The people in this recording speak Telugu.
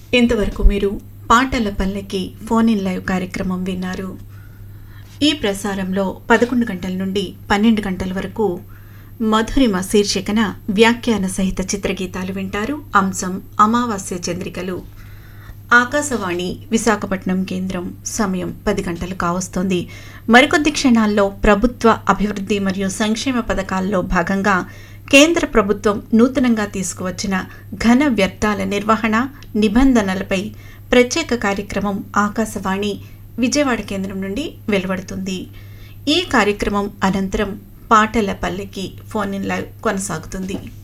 ఇంతవరకు మీరు పాటల పల్లెకి ఫోన్ ఇన్ లైవ్ కార్యక్రమం విన్నారు ఈ ప్రసారంలో పదకొండు గంటల నుండి పన్నెండు గంటల వరకు మధురిమ శీర్షికన వ్యాఖ్యాన సహిత చిత్రగీతాలు వింటారు అంశం అమావాస్య చంద్రికలు ఆకాశవాణి విశాఖపట్నం కేంద్రం సమయం పది గంటలు కావస్తోంది మరికొద్ది క్షణాల్లో ప్రభుత్వ అభివృద్ధి మరియు సంక్షేమ పథకాల్లో భాగంగా కేంద్ర ప్రభుత్వం నూతనంగా తీసుకువచ్చిన ఘన వ్యర్థాల నిర్వహణ నిబంధనలపై ప్రత్యేక కార్యక్రమం ఆకాశవాణి విజయవాడ కేంద్రం నుండి వెలువడుతుంది ఈ కార్యక్రమం అనంతరం పాటల పల్లెకి ఫోన్ ఇన్ లైవ్ కొనసాగుతుంది